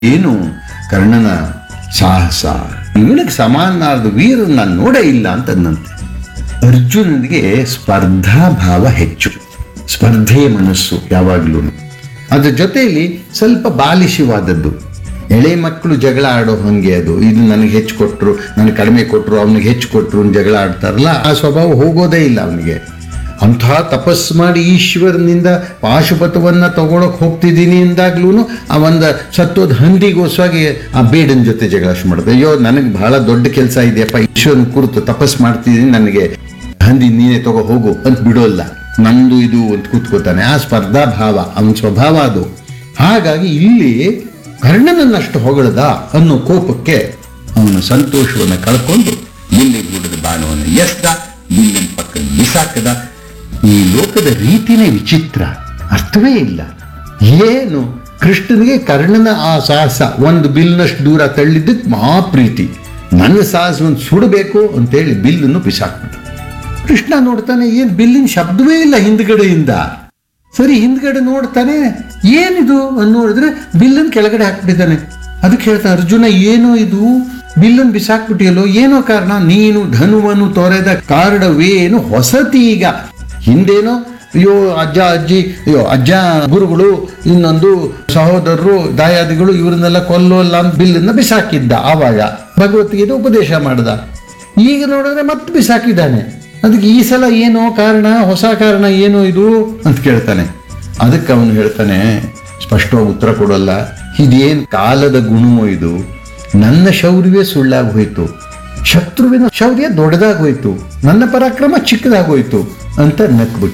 ಏನು ಕರ್ಣನ ಸಾಹಸ ಇವನಿಗೆ ಸಮಾನಾದ ವೀರ ನಾನು ನೋಡೇ ಇಲ್ಲ ಅಂತಂದಂತೆ ಅರ್ಜುನನಿಗೆ ಸ್ಪರ್ಧಾ ಭಾವ ಹೆಚ್ಚು ಸ್ಪರ್ಧೆ ಮನಸ್ಸು ಯಾವಾಗ್ಲೂ ಅದ್ರ ಜೊತೆಯಲ್ಲಿ ಸ್ವಲ್ಪ ಬಾಲಿಶವಾದದ್ದು ಎಳೆ ಮಕ್ಕಳು ಜಗಳ ಆಡೋ ಹಂಗೆ ಅದು ಇದು ನನಗೆ ಹೆಚ್ಚು ಕೊಟ್ಟರು ನನಗೆ ಕಡಿಮೆ ಕೊಟ್ಟರು ಅವನಿಗೆ ಹೆಚ್ಚು ಕೊಟ್ಟರು ಅಂತ ಜಗಳ ಆಡ್ತಾರಲ್ಲ ಆ ಸ್ವಭಾವ ಹೋಗೋದೇ ಇಲ್ಲ ಅವನಿಗೆ ಅಂಥ ತಪಸ್ ಮಾಡಿ ಈಶ್ವರನಿಂದ ಪಾಶುಪತವನ್ನ ತಗೊಳಕ್ ಹೋಗ್ತಿದ್ದೀನಿ ಅಂದಾಗ್ಲೂ ಆ ಒಂದು ಸತ್ತೋದ್ ಹಂದಿಗೋಸ್ವಾಗಿ ಆ ಬೇಡನ್ ಜೊತೆ ಜಗಳ ಶುರು ಮಾಡಿದೆ ಅಯ್ಯೋ ನನಗೆ ಬಹಳ ದೊಡ್ಡ ಕೆಲಸ ಇದೆಯಪ್ಪ ಈಶ್ವರನ ಕುರಿತು ತಪಸ್ ಮಾಡ್ತಿದ್ದೀನಿ ನನಗೆ ಹಂದಿ ನೀನೇ ತಗೋ ಹೋಗು ಅಂತ ಬಿಡೋಲ್ಲ ನಂದು ಇದು ಅಂತ ಕೂತ್ಕೋತಾನೆ ಆ ಸ್ಪರ್ಧಾ ಭಾವ ಅವನ ಸ್ವಭಾವ ಅದು ಹಾಗಾಗಿ ಇಲ್ಲಿ ಕರ್ಣನನ್ನಷ್ಟು ಹೊಗಳದ ಅನ್ನೋ ಕೋಪಕ್ಕೆ ಅವನ ಸಂತೋಷವನ್ನು ಕಳ್ಕೊಂಡು ಬಿಲ್ಲಿಗೆ ಹುಡಿದ ಬಾಣವನ್ನು ಎಸ್ದ ಬಿಲ್ಲಿನ ಪಕ್ಕ ಬಿಸಾಕದ ಈ ಲೋಕದ ರೀತಿನೇ ವಿಚಿತ್ರ ಅರ್ಥವೇ ಇಲ್ಲ ಏನು ಕೃಷ್ಣನಿಗೆ ಕರ್ಣನ ಆ ಸಾಹಸ ಒಂದು ಬಿಲ್ನಷ್ಟು ದೂರ ತಳ್ಳಿದ್ದಕ್ಕೆ ಮಹಾ ಪ್ರೀತಿ ನನ್ನ ಸಾಹಸವನ್ನು ಸುಡಬೇಕು ಅಂತೇಳಿ ಬಿಲ್ಲನ್ನು ಬಿಸಾಕ್ಬಿಟ್ಟು ಕೃಷ್ಣ ನೋಡ್ತಾನೆ ಏನ್ ಬಿಲ್ಲಿನ ಶಬ್ದವೇ ಇಲ್ಲ ಹಿಂದ್ಗಡೆಯಿಂದ ಸರಿ ಹಿಂದ್ಗಡೆ ನೋಡ್ತಾನೆ ಏನಿದು ಅಂತ ನೋಡಿದ್ರೆ ಬಿಲ್ಲನ್ ಕೆಳಗಡೆ ಹಾಕ್ಬಿಟ್ಟಿದ್ದಾನೆ ಅದಕ್ಕೆ ಹೇಳ್ತಾನೆ ಅರ್ಜುನ ಏನೋ ಇದು ಬಿಲ್ಲನ್ ಬಿಸಾಕ್ಬಿಟ್ಟಿಯಲ್ಲೋ ಏನೋ ಕಾರಣ ನೀನು ಧನುವನ್ನು ತೊರೆದ ಕಾರಣವೇನು ಹೊಸತೀಗ ಹಿಂದೇನೋ ಅಯ್ಯೋ ಅಜ್ಜ ಅಜ್ಜಿ ಅಯ್ಯೋ ಅಜ್ಜ ಗುರುಗಳು ಇನ್ನೊಂದು ಸಹೋದರರು ದಾಯಾದಿಗಳು ಇವರನ್ನೆಲ್ಲ ಕೊಲ್ಲೋಲ್ಲ ಅಂತ ಬಿಲ್ಲನ್ನ ಬಿಸಾಕಿದ್ದ ಆವಾಗ ಭಗವದ್ಗೀತೆ ಉಪದೇಶ ಮಾಡ್ದ ಈಗ ನೋಡಿದ್ರೆ ಮತ್ತೆ ಬಿಸಾಕಿದ್ದಾನೆ ಅದಕ್ಕೆ ಈ ಸಲ ಏನೋ ಕಾರಣ ಹೊಸ ಕಾರಣ ಏನೋ ಇದು ಅಂತ ಕೇಳ್ತಾನೆ ಅದಕ್ಕೆ ಅವನು ಹೇಳ್ತಾನೆ ಸ್ಪಷ್ಟವಾಗಿ ಉತ್ತರ ಕೊಡೋಲ್ಲ ಇದೇನ್ ಕಾಲದ ಗುಣವೋ ಇದು ನನ್ನ ಶೌರ್ಯವೇ ಸುಳ್ಳಾಗಿ ಹೋಯ್ತು ಶತ್ರುವಿನ ಶೌರ್ಯ ದೊಡ್ಡದಾಗೋಯ್ತು ನನ್ನ ಪರಾಕ್ರಮ ಚಿಕ್ಕದಾಗೋಯ್ತು ಅಂತ ನಕ್ಬಿಟ್ಟ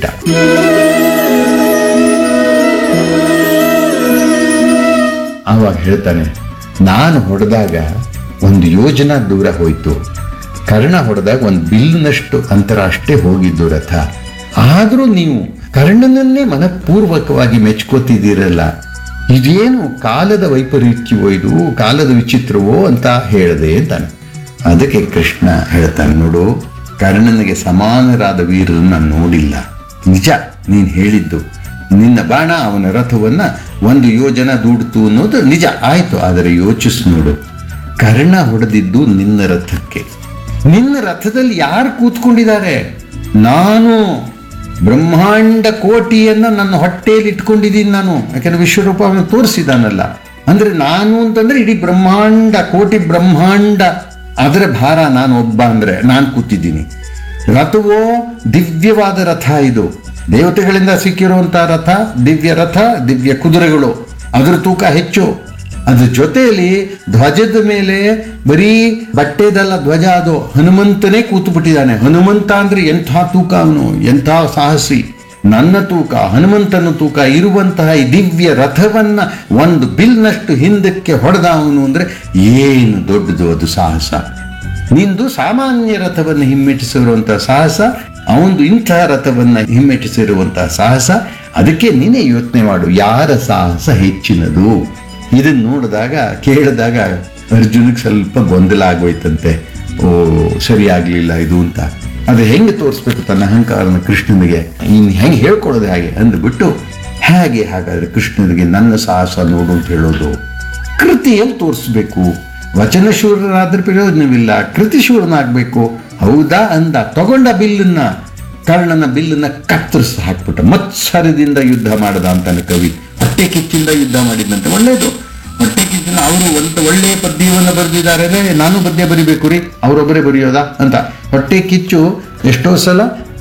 ಆವಾಗ ಹೇಳ್ತಾನೆ ನಾನು ಹೊಡೆದಾಗ ಒಂದು ಯೋಜನಾ ದೂರ ಹೋಯ್ತು ಕರ್ಣ ಹೊಡೆದಾಗ ಒಂದು ಬಿಲ್ನಷ್ಟು ಅಂತರ ಅಷ್ಟೇ ಹೋಗಿದ್ದು ರಥ ಆದರೂ ನೀವು ಕರ್ಣನನ್ನೇ ಮನಪೂರ್ವಕವಾಗಿ ಮೆಚ್ಕೋತಿದ್ದೀರಲ್ಲ ಇದೇನು ಕಾಲದ ವೈಪರೀತ್ಯವೋ ಇದು ಕಾಲದ ವಿಚಿತ್ರವೋ ಅಂತ ಹೇಳಿದೆ ಅಂತಾನೆ ಅದಕ್ಕೆ ಕೃಷ್ಣ ಹೇಳ್ತಾನೆ ನೋಡು ಕರ್ಣನಿಗೆ ಸಮಾನರಾದ ವೀರರನ್ನ ನಾನು ನೋಡಿಲ್ಲ ನಿಜ ನೀನು ಹೇಳಿದ್ದು ನಿನ್ನ ಬಾಣ ಅವನ ರಥವನ್ನ ಒಂದು ಯೋಜನ ದೂಡ್ತು ಅನ್ನೋದು ನಿಜ ಆಯ್ತು ಆದರೆ ಯೋಚಿಸ್ ನೋಡು ಕರ್ಣ ಹೊಡೆದಿದ್ದು ನಿನ್ನ ರಥಕ್ಕೆ ನಿನ್ನ ರಥದಲ್ಲಿ ಯಾರು ಕೂತ್ಕೊಂಡಿದ್ದಾರೆ ನಾನು ಬ್ರಹ್ಮಾಂಡ ಕೋಟಿಯನ್ನ ನನ್ನ ಹೊಟ್ಟೆಯಲ್ಲಿ ಇಟ್ಕೊಂಡಿದ್ದೀನಿ ನಾನು ಯಾಕಂದ್ರೆ ವಿಶ್ವರೂಪ ಅವನು ತೋರಿಸಿದಾನಲ್ಲ ಅಂದ್ರೆ ನಾನು ಅಂತಂದ್ರೆ ಇಡೀ ಬ್ರಹ್ಮಾಂಡ ಕೋಟಿ ಬ್ರಹ್ಮಾಂಡ ಅದರ ಭಾರ ನಾನು ಒಬ್ಬ ಅಂದ್ರೆ ನಾನು ಕೂತಿದ್ದೀನಿ ರಥವೋ ದಿವ್ಯವಾದ ರಥ ಇದು ದೇವತೆಗಳಿಂದ ಸಿಕ್ಕಿರುವಂತಹ ರಥ ದಿವ್ಯ ರಥ ದಿವ್ಯ ಕುದುರೆಗಳು ಅದರ ತೂಕ ಹೆಚ್ಚು ಅದ್ರ ಜೊತೆಯಲ್ಲಿ ಧ್ವಜದ ಮೇಲೆ ಬರೀ ಬಟ್ಟೆದಲ್ಲ ಧ್ವಜ ಅದು ಹನುಮಂತನೇ ಕೂತು ಬಿಟ್ಟಿದ್ದಾನೆ ಹನುಮಂತ ಅಂದ್ರೆ ಎಂಥ ತೂಕ ಅವನು ಎಂಥ ಸಾಹಸಿ ನನ್ನ ತೂಕ ಹನುಮಂತನ ತೂಕ ಇರುವಂತಹ ಈ ದಿವ್ಯ ರಥವನ್ನ ಒಂದು ಬಿಲ್ನಷ್ಟು ಹಿಂದಕ್ಕೆ ಹೊಡೆದ ಅವನು ಅಂದ್ರೆ ಏನು ದೊಡ್ಡದು ಅದು ಸಾಹಸ ನಿಂದು ಸಾಮಾನ್ಯ ರಥವನ್ನು ಹಿಮ್ಮೆಟ್ಟಿಸಿರುವಂತಹ ಸಾಹಸ ಅವನು ಇಂತಹ ರಥವನ್ನ ಹಿಮ್ಮೆಟ್ಟಿಸಿರುವಂತಹ ಸಾಹಸ ಅದಕ್ಕೆ ನೀನೇ ಯೋಚನೆ ಮಾಡು ಯಾರ ಸಾಹಸ ಹೆಚ್ಚಿನದು ಇದನ್ನ ನೋಡಿದಾಗ ಕೇಳಿದಾಗ ಅರ್ಜುನಿಗೆ ಸ್ವಲ್ಪ ಗೊಂದಲ ಆಗೋಯ್ತಂತೆ ಓ ಸರಿ ಆಗ್ಲಿಲ್ಲ ಇದು ಅಂತ ಅದು ಹೆಂಗೆ ತೋರಿಸ್ಬೇಕು ತನ್ನ ಅಹಂಕಾರನ ಕೃಷ್ಣನಿಗೆ ಇನ್ ಹೆಂಗೆ ಹೇಳ್ಕೊಡೋದು ಹಾಗೆ ಅಂದ್ಬಿಟ್ಟು ಹೇಗೆ ಹಾಗಾದ್ರೆ ಕೃಷ್ಣನಿಗೆ ನನ್ನ ಸಾಹಸ ನೋಡು ಅಂತ ಹೇಳೋದು ಕೃತಿಯಲ್ಲಿ ತೋರಿಸ್ಬೇಕು ವಚನಶೂರನಾದ್ರೆ ಪ್ರಯೋಜನವಿಲ್ಲ ಕೃತಿಶೂರನಾಗಬೇಕು ಹೌದಾ ಅಂದ ತಗೊಂಡ ಬಿಲ್ಲನ್ನ ಕರ್ಣನ ಬಿಲ್ಲನ್ನ ಕತ್ತರಿಸಿ ಹಾಕ್ಬಿಟ್ಟ ಮತ್ಸರದಿಂದ ಯುದ್ಧ ಮಾಡದ ಅಂತಾನೆ ಕವಿ ಹೊಟ್ಟೆ ಕಿಚ್ಚಿಂದ ಯುದ್ಧ ಮಾಡಿದಂತೆ ಒಳ್ಳೇದು ಹೊಟ್ಟೆ ಕಿಚ್ಚಿನ ಅವರು ಒಂದು ಒಳ್ಳೆಯ ಪದ್ಯವನ್ನು ಬರೆದಿದ್ದಾರೆ ಅಂದ್ರೆ ನಾನು ಪದ್ಯ ಬರಿಬೇಕು ರೀ ಅವರೊಬ್ಬರೇ ಬರೆಯೋದಾ ಅಂತ ಹೊಟ್ಟೆ ಕಿಚ್ಚು ಎಷ್ಟೋ ಸಲ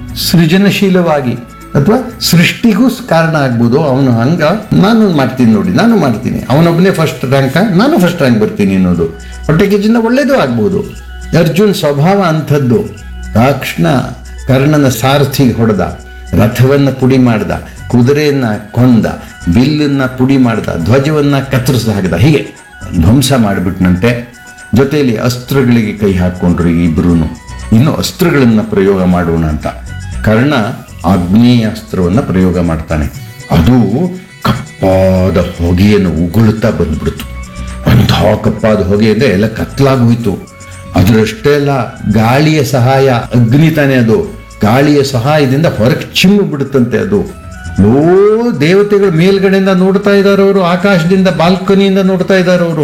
ಸೃಜನಶೀಲವಾಗಿ ಅಥವಾ ಸೃಷ್ಟಿಗೂ ಕಾರಣ ಆಗ್ಬೋದು ಅವನು ಹಂಗ ನಾನು ಮಾಡ್ತೀನಿ ನೋಡಿ ನಾನು ಮಾಡ್ತೀನಿ ಅವನೊಬ್ಬನೇ ಫಸ್ಟ್ ರ್ಯಾಂಕ ನಾನು ಫಸ್ಟ್ ರ್ಯಾಂಕ್ ಬರ್ತೀನಿ ಅನ್ನೋದು ಹೊಟ್ಟೆ ಕಿಚ್ಚಿಂದ ಒಳ್ಳೇದು ಆಗ್ಬೋದು ಅರ್ಜುನ್ ಸ್ವಭಾವ ಅಂಥದ್ದು ತಕ್ಷಣ ಕರ್ಣನ ಸಾರಥಿ ಹೊಡೆದ ರಥವನ್ನ ಪುಡಿ ಮಾಡ್ದ ಕುದುರೆಯನ್ನ ಕೊಂದ ಬಿಲ್ಲನ್ನ ಪುಡಿ ಮಾಡ್ದ ಧ್ವಜವನ್ನ ಕತ್ತರಿಸಿ ಹಾಕಿದ ಹೀಗೆ ಧ್ವಂಸ ಮಾಡಿಬಿಟ್ನಂತೆ ಜೊತೆಯಲ್ಲಿ ಅಸ್ತ್ರಗಳಿಗೆ ಕೈ ಹಾಕೊಂಡ್ರು ಇಬ್ರು ಇನ್ನು ಅಸ್ತ್ರಗಳನ್ನ ಪ್ರಯೋಗ ಮಾಡೋಣ ಅಂತ ಕರ್ಣ ಆಗ್ನೇಯಾಸ್ತ್ರವನ್ನ ಪ್ರಯೋಗ ಮಾಡ್ತಾನೆ ಅದು ಕಪ್ಪಾದ ಹೊಗೆಯನ್ನು ಉಗುಳುತ್ತಾ ಬಂದ್ಬಿಡ್ತು ಅಂಥ ಕಪ್ಪಾದ ಹೊಗೆ ಅಂದ್ರೆ ಎಲ್ಲ ಕತ್ಲಾಗೋಯ್ತು ಅದರಷ್ಟೇ ಅಲ್ಲ ಗಾಳಿಯ ಸಹಾಯ ಅಗ್ನಿ ತಾನೆ ಅದು ಗಾಳಿಯ ಸಹಾಯದಿಂದ ಹೊರಗೆ ಚಿಮ್ಮು ಬಿಡುತ್ತಂತೆ ಅದು ಲೋ ದೇವತೆಗಳು ಮೇಲ್ಗಡೆಯಿಂದ ನೋಡ್ತಾ ಇದ್ದಾರೆ ಅವರು ಆಕಾಶದಿಂದ ಬಾಲ್ಕನಿಯಿಂದ ನೋಡ್ತಾ ಇದ್ದಾರೆ ಅವರು